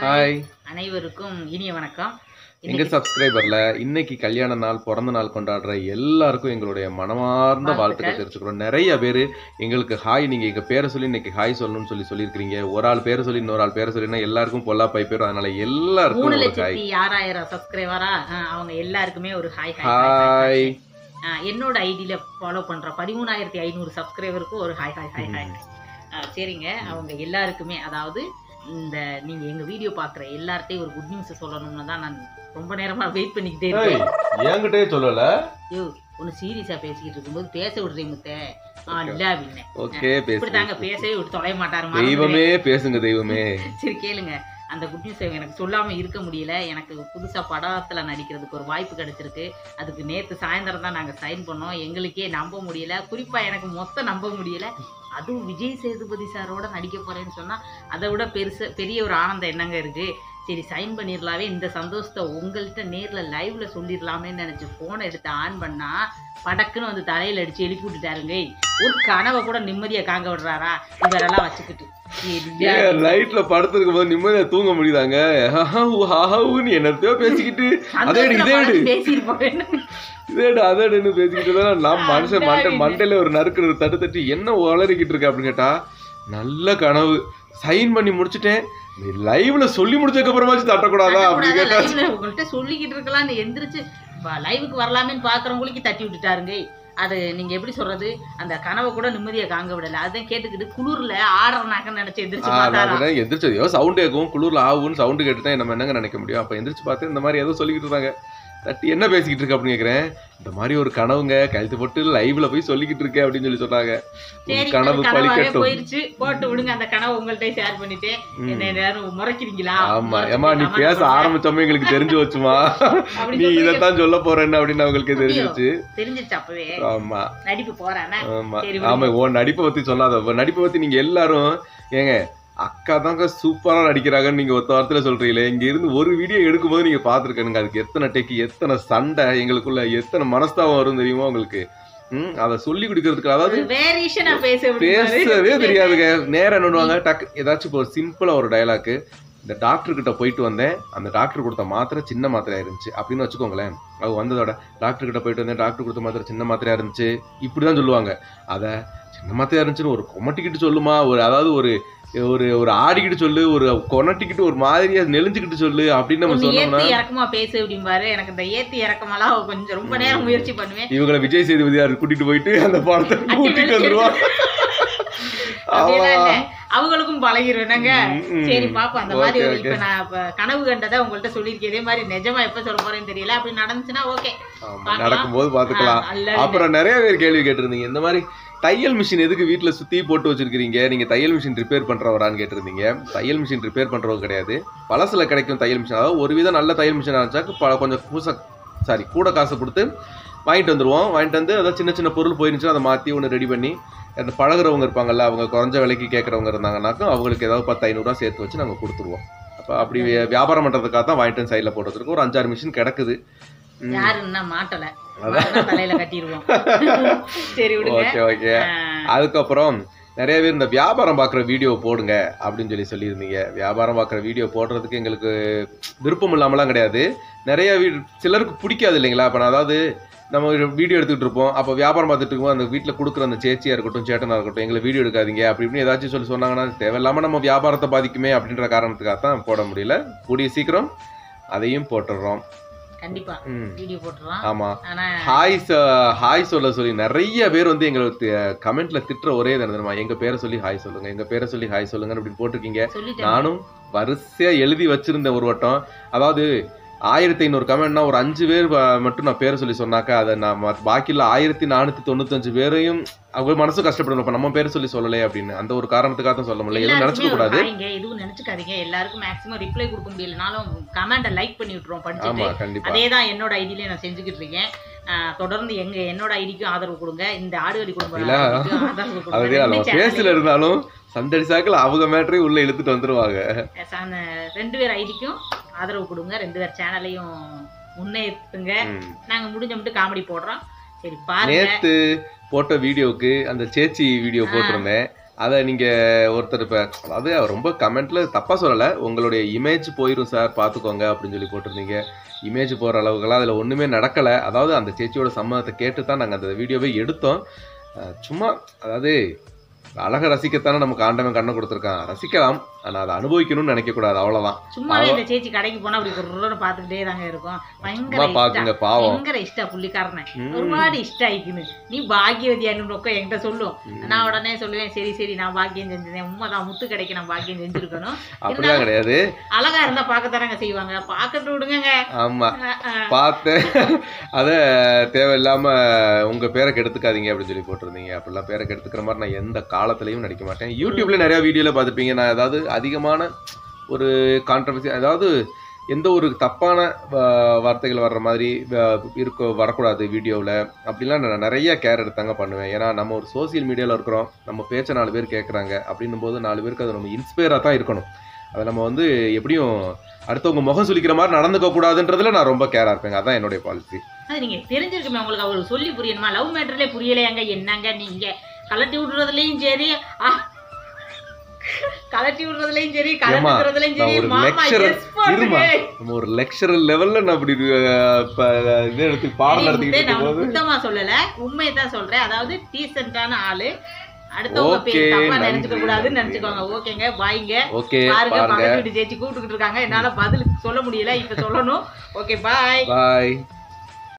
Hi அனைவருக்கும் இனிய வணக்கம் எங்க சப்ஸ்கிரைபர்ல இன்னைக்கு கல்யாண நாள் பிறந்த நாள் கொண்டாடுற எல்லாருக்கும் எங்களுடைய மனமார்ந்த வாழ்த்துக்கள் தெரிவிச்சுக்கிறோம் நிறைய பேர் எங்களுக்கு ஹாய் நீங்க எங்க பேரை சொல்லி இன்னைக்கு ஹாய் சொல்லணும்னு சொல்லி சொல்லியிருக்கீங்க ஒரு ஆள் பேரை சொல்லி இன்னொரு ஆள் பேரை சொல்லினா எல்லாருக்கும் பொல்லாப்பை பேரும் அதனால எல்லாருக்கும் மூணு ஒரு ஹாய் லட்சத்தி ஆறாயிரம் சப்ஸ்கிரைபரா அவங்க எல்லாருக்குமே ஒரு ஹாய் ஹாய் ஹாய் என்னோட ஐடியில ஃபாலோ பண்ற பதிமூணாயிரத்தி ஐநூறு சப்ஸ்கிரைபருக்கும் ஒரு ஹாய் ஹாய் ஹாய் ஹாய் சரிங்க அவங்க எல்லாருக்குமே அதாவது இந்த நீங்க எங்க வீடியோ பாக்குற எல்லார்ட்டையும் ஒரு குட் நியூஸ் சொல்லணும்னு தான் நான் ரொம்ப நேரமா வெயிட் பண்ணிக்கிட்டே இருக்கேன் என்கிட்டே சொல்லல ஐயோ ஒன்னு சீரியஸா பேசிக்கிட்டு இருக்கும்போது பேச விடுறேன் முத்த ஆ இல்ல அப்படின்னு ஓகே பேசு இப்படி தாங்க பேசவே விட்டு தொலைய மாட்டாரு தெய்வமே பேசுங்க தெய்வமே சரி கேளுங்க அந்த குட் நியூஸ் எனக்கு சொல்லாம இருக்க முடியல எனக்கு புதுசா படத்துல நடிக்கிறதுக்கு ஒரு வாய்ப்பு கிடைச்சிருக்கு அதுக்கு நேத்து சாயந்தரம் தான் நாங்க சைன் பண்ணோம் எங்களுக்கே நம்ப முடியல குறிப்பா எனக்கு மொத்த நம்ப முடியல அதுவும் விஜய் சேதுபதி சாரோட நடிக்க போறேன்னு சொன்னா அதை விட பெருசு பெரிய ஒரு ஆனந்தம் என்னங்க இருக்கு சரி சைன் பண்ணிடலாவே இந்த சந்தோஷத்தை உங்கள்கிட்ட நேர்ல லைவ்ல சொல்லிடலாமேன்னு நினைச்சு போனை எடுத்து ஆன் பண்ணா படக்குன்னு வந்து தலையில அடிச்சு எழுப்பி விட்டுட்டாருங்க ஒரு கனவை கூட நிம்மதியா காங்க விடுறாரா இவரெல்லாம் வச்சுக்கிட்டு சரியா? லைட்ல படுத்திருக்கும் போது நிம்மதியா தூங்க முடியுதாங்க ஹாஹூன்னு என்னத்தையோ பேசிக்கிட்டு அதே எடு, இதே எடு. பேசியிருப்போம் இதேடு அதேடுன்னு பேசிக்கிட்டு தான் நான் மனுஷன் மண்டை மண்டையில ஒரு நறுக்கு தட்டு தட்டி என்ன உளறிக்கிட்டு இருக்க அப்படின்னு கேட்டா நல்ல கனவு சைன் பண்ணி முடிச்சிட்டேன் நீ லைவ்ல சொல்லி முடிச்சதுக்கு அப்புறமாச்சும் தட்டக்கூடாதா அப்படின்னு கேட்டா உங்கள்கிட்ட சொல்லிக்கிட்டு இருக்கலாம்னு எந்திரிச்சு லைவுக்கு வரலாமேன்னு பாக்குறவங்களுக்கு தட்டி விட்டுட்டாருங்க அது நீங்க எப்படி சொல்றது அந்த கனவை கூட நிம்மதியா காங்க விடல அதான் கேட்டுக்கிட்டு குளிர்ல ஆடுறனாக்க நினைச்சு எந்திரிச்சு ஆ, நான் பார்த்தாராம் அப்படிதான் எந்திரிச்சது ஏதோ சவுண்ட் கேட்கும் குளிர்ல ஆகும்னு சவுண்டு கேட்டு தான் நம்ம என்னங்க நினைக்க முடியும் அப்ப எந்திரிச்சு பார்த்து இந்த மாதிரி ஏதோ சொல்லிக்கிட்டு இருந்தாங்க தட்டி என்ன பேசிக்கிட்டு இருக்க அப்படின்னு கேக்குறேன் இந்த மாதிரி ஒரு கனவுங்க கழுத்து போட்டு லைவ்ல போய் சொல்லிக்கிட்டு இருக்கேன் அப்படின்னு சொல்லி சொன்னாங்க உன் சரி கனவு அது கனவாவே பழிக்கட்டும் போயிருச்சு போட்டு விடுங்க அந்த கனவை உங்கள்ட்ட ஷேர் பண்ணிட்டேன் ம். என்ன நேரம் முறைக்கிறீங்களா ஆமா ஏமா நீ பேச ஆரம்பிச்சோமே எங்களுக்கு தெரிஞ்சு வச்சுமா அப்படி நீ சொல்றீங்க. இதைத்தான் சொல்ல போறேன்னு அப்படின்னு அவங்களுக்கு தெரிஞ்சிருச்சு தெரிஞ்சிருச்சு அப்பவே ஆமா நடிப்பு போறானே ஆமா சரி, ஆமா உன் நடிப்பை பத்தி சொல்லாத உன் நடிப்பை பத்தி நீங்க எல்லாரும் ஏங்க அக்கா தாங்க சூப்பரா நடிக்கிறாங்கன்னு நீங்க ஒத்த வாரத்துல சொல்றீங்களே இங்க இருந்து ஒரு வீடியோ எடுக்கும்போது நீங்க பாத்துருக்கணுங்க அதுக்கு எத்தனை டெக்கு எத்தனை சண்டை எங்களுக்குள்ள எத்தனை மனஸ்தாபம் வரும் தெரியுமா உங்களுக்கு ம் அதை சொல்லி கொடுக்கறதுக்கு அதாவது வேரியேஷனா பேச விடுவாரு. பேசவே தெரியாதுங்க நேரம் என்ன பண்ணுவாங்க டக்கு ஏதாச்சும் இப்போ ஒரு சிம்பிளா ஒரு டயலாக்கு இந்த டாக்டர் கிட்ட போயிட்டு வந்தேன் அந்த டாக்டர் கொடுத்த மாத்திரை சின்ன மாத்திரையா இருந்துச்சு அப்படின்னு வச்சுக்கோங்களேன் அது வந்ததோட டாக்டர் கிட்ட போயிட்டு வந்தேன் டாக்டர் கொடுத்த மாத்திரை சின்ன மாத்திரையா இருந்துச்சு இப்படிதான் சொல்லுவாங்க அத சின்ன மாத்திரையா இருந்துச்சுன்னு ஒரு கொமட்டிக்கிட்டு சொல்லுமா ஒரு அதாவது ஒரு ஒரு ஒரு ஆடிக்கிட்டு சொல்லு ஒரு கொனட்டிக்கிட்டு ஒரு மாதிரியா நெளிஞ்சுக்கிட்டு சொல்லு அப்படின்னு நம்ம ஒண்ணு சொன்னோம்னா ஏத்தி இறக்கமா பேசு அப்படிம்பாரு எனக்கு இந்த ஏத்தி இறக்கமெல்லாம் கொஞ்சம் ரொம்ப நேரம் முயற்சி பண்ணுவேன் இவங்களை விஜய் சேதுபதியார் கூட்டிட்டு போயிட்டு அந்த படத்தை கூட்டிட்டு வந்துருவா அப்படியெல்லாம் இல்ல. அவங்களுக்கும் பழகிரும் என்னங்க ம், ம். சரி பாப்போம் அந்த மாதிரி Okay, ஒரு- இப்ப நான் இப்ப கனவு கண்டதை உங்கள்ட்ட சொல்லியிருக்கேன் இதே மாதிரி நிஜமா எப்ப சொல்ல போறேன்னு தெரியல அப்படி நடந்துச்சுன்னா ஓகே ஆமா, நடக்கும்போது பாத்துக்கலாம் அப்புறம் நிறைய பேர் கேள்வி கேட்டிருந்தீங்க இந்த மாதிரி தையல் மிஷின் எதுக்கு வீட்ல சுத்தி போட்டு வச்சிருக்கீங்க நீங்க தையல் மிஷின் ரிப்பேர் பண்றவரான்னு கேட்டிருந்தீங்க தையல் மிஷின் ரிப்பேர் பண்றவங்க கிடையாது பழசுல கிடைக்கும் தையல் மிஷின் அதாவது ஒரு விதம் நல்ல தையல் மிஷின் ஆச்சாக்கு ப- கொஞ்சம் கூச சாரி கூட காசு கொடுத்து வாங்கிட்டு வந்துருவோம் வாங்கிட்டு வந்து அதாவது சின்ன சின்ன பொருள் போயிருந்துச்சுன்னா அதை மாத்தி ஒன்று ரெடி பண்ணி அந்த பழகுறவங்க இருப்பாங்கல்ல அவங்க குறைஞ்ச விலைக்கு கேட்கறவங்க இருந்தாங்கன்னாக்கும் அவங்களுக்கு ஏதாவது பத்து ஐநூறுரூவா சேர்த்து வச்சு நாங்கள் கொடுத்துருவோம் அப்போ அப்படி வி- வியாபாரம் பண்றதுக்காக தான் வாங்கிட்டு வந்து சைடில் போட்டு வச்சிருக்கோம் ஒரு அஞ்சாறு மிஷின் கிடக்குது ம். யாருன்னா மாட்டல மாட்டுனா தலையில கட்டிடுவோம் சரி விடுங்க ஓகே ஓகே ஆஹ், அதுக்கப்புறம் நிறைய பேர் இந்த வியாபாரம் பார்க்குற வீடியோ போடுங்க அப்படின்னு சொல்லி சொல்லியிருந்தீங்க வியாபாரம் பார்க்குற வீடியோ போடுறதுக்கு எங்களுக்கு விருப்பம் இல்லாமலாம் கிடையாது நிறைய வீ சிலருக்கு பிடிக்காது இல்லைங்களா அப்போ நான் அதாவது நம்ம வீடியோ எடுத்துக்கிட்டு இருப்போம் அப்போ வியாபாரம் பார்த்துட்டு இருக்கும்போது அந்த வீட்டில் கொடுக்குற அந்த சேச்சியாக இருக்கட்டும் சேட்டனாக இருக்கட்டும் எங்களை வீடியோ எடுக்காதீங்க அப்படி இப்படின்னு ஏதாச்சும் சொல்லி சொன்னாங்கன்னா தேவையில்லாமல் நம்ம வியாபாரத்தை பாதிக்குமே அப்படின்ற காரணத்துக்காக தான் போட முடியல கூடிய சீக்கிரம் அதையும் போட்டுடுறோம் கண்டிப்பா ம் வீடியோ போட்டுருவான் ஆமாம் ஆனா ஹாய் ச- ஹாய் சொல்ல சொல்லி நிறைய பேர் வந்து எங்களுக்கு கமெண்ட்ல திட்டுற ஒரே தெரியுமா எங்க பேரை சொல்லி ஹாய் சொல்லுங்க எங்க பேரை சொல்லி ஹாய் சொல்லுங்க அப்படின்னு போட்டிருக்கீங்க சொல்லிட்டேன் நானும் வரிசையா எழுதி வச்சிருந்தேன் ஒரு வட்டம் அதாவது ஆயிரத்தி ஐநூறு கமெண்ட்னா ஒரு அஞ்சு பேர் வ- மட்டும் நான் பேரை சொல்லி சொன்னாக்கா அதை நான் மத்த- பாக்கியில் ஆயிரத்தி நானூத்தி தொண்ணூத்தஞ்சு பேரையும் அவங்க மனசு கஷ்டப்படணும் இப்ப நம்ம பேரை சொல்லி சொல்லலையே அப்படின்னு அந்த ஒரு காரணத்துக்காக தான் சொல்ல முடியல எதுவும் நினைச்சுக்க எல்லாருக்குமே கூடாது ஒரு ஹாய்ங்க, எதுவும் நினைச்சுக்காதீங்க எல்லாருக்கும் மேக்ஸிமம் ரிப்ளை கொடுக்க முடியலனாலும் கமெண்ட லைக் பண்ணி விட்டுருவோம் ஆமா படிச்சுட்டு கண்டிப்பா அதே தான் என்னோட ஐடியில நான் செஞ்சுக்கிட்டு இருக்கேன் ஆஹ் தொடர்ந்து எங்க என்னோட ஐடிக்கும் ஆதரவு கொடுங்க இந்த ஆடுகளி குடும்ப இல்ல. ஐடிக்கும் ஆதரவு கொடுங்க அதுவே நம்ம ரெண்டு பேசல channel இருந்தாலும் சந்தடி சாக்கில் அவங்க மேட்டரையும் உள்ள இழுத்துட்டு வந்துருவாங்க அந்த ரெண்டு பேர் ஐடிக்கும் ஆதரவு கொடுங்க ரெண்டு பேர் சேனலையும் முன்னேற்றுங்க ம். நாங்க முடிஞ்ச மட்டும் காமெடி போடுறோம் சரி பாருங்க நேத்து போட்ட வீடியோக்கு அந்த சேச்சி வீடியோ ஆ. போட்டிருந்தேன் அதை நீங்க ஒருத்தர் இப்ப அதாவது அவர் ரொம்ப கமெண்ட்ல தப்பா சொல்லல உங்களுடைய இமேஜ் போயிரும் சார் பாத்துக்கோங்க அப்படின்னு சொல்லி போட்டிருந்தீங்க இமேஜ் போற அளவுக்குலாம் அதுல ஒண்ணுமே நடக்கல அதாவது அந்த சேச்சியோட சம்மதத்தை கேட்டு தான் நாங்க அந்த வீடியோவே எடுத்தோம் அஹ் சும்மா அதாவது அழகை ரசிக்கத்தானே நமக்கு ஆண்டவன் கண்ணை கொடுத்துருக்கான் ரசிக்கலாம் ஆனா அதை அனுபவிக்கணும்னு நினைக்க கூடாது அவ்வளவுதான் சும்மாவே இந்த சேச்சி கடைக்கு போனா அப்படி ஒரு பாத்துக்கிட்டே தாங்க இருக்கும் பயங்கர சும்மா இஷ்டம். பாக்குங்க பாவம் பயங்கர இஷ்ட புள்ளிக்காரனை ம். ஒருபாடு இஷ்ட ஆயிக்குன்னு நீ பாக்கியவதியான்னு ரொக்கம் என்கிட்ட சொல்லும் ம். நான் உடனே சொல்லுவேன் சரி சரி நான் பாக்கியம் செஞ்சேன் உண்மைதான் முத்து கடைக்கு நான் பாக்கியம் செஞ்சிருக்கணும் அப்படிலாம் கிடையாது அழகா இருந்தா பார்க்கத்தானங்க செய்வாங்க பார்க்கட்டு விடுங்க ஆமா பார்த்தேன் அத தேவையில்லாம உங்க பேரை கெடுத்துக்காதீங்க அப்படின்னு சொல்லி போட்டிருந்தீங்க அப்படிலாம் பேரை கெடுத்துக்கிற மாதிரி நான் எந்த காலத்துலயும் நடிக்க மாட்டேன் யூடியூப்ல நிறைய வீடியோல பார்த்துப்பீங்க நான் ஏதாவது அதிகமான ஒரு கான்ட்ரவர்சி அதாவது எந்த ஒரு தப்பான வா- வார்த்தைகள் வர்ற மாதிரி வ- இருக்க வரக்கூடாது வீடியோவில் அப்படிலாம் நான் நிறைய கேர் எடுத்தாங்க பண்ணுவேன் ஏன்னா நம்ம ஒரு சோசியல் மீடியாவில் இருக்கிறோம் நம்ம பேச்ச நாலு பேர் கேட்குறாங்க அப்படின்னும் போது நாலு பேருக்கு அது நம்ம இன்ஸ்பயராக தான் இருக்கணும் அதை நம்ம வந்து எப்படியும் அடுத்தவங்க முகம் சுளிக்கிற மாதிரி நடந்துக்க கூடாதுன்றதுல நான் ரொம்ப கேரா இருப்பேங்க அதான் என்னுடைய பாலிசி அது நீங்க தெரிஞ்சிருக்குமே உங்களுக்கு அவருக்கு சொல்லி புரியணுமா லவ் மேட்டர்லயே புரியலையாங்க என்னங்க நீங்க கலட்டி விடுறதுலயும் சரி ஆ, கலட்டி விடுறதுலயும் சரி ஏம்மா, கலட்டுறதுலயும் நான் சரி ஒரு மாமா lecturer yes பண்ணுங்க. இருமா. நம்ம ஒரு லெக்சரர் லெவல்ல நான் அப்படி அஹ், இப்ப இது எடுத்து பாடம் சரி, நடத்திக்கிட்டு முத்தே, நான் இருக்கும்போது சுத்தமா சொல்லல உண்மையை தான் சொல்றேன் அதாவது டீசென்டான ஆளு அடுத்தவங்க Okay, பேர் தப்பா நன்றி, நினைச்சுக்க கூடாதுன்னு நன்றி, நினைச்சுக்கோங்க ஓகேங்க பாய்ங்க ஓகே பாருங்க பாருங்க பக்கத்து வீட்டு சேச்சி கூப்பிட்டுக்கிட்டு இருக்காங்க என்னால பதில் சொல்ல முடியல இப்ப சொல்லணும் ஓகே பாய் பாய்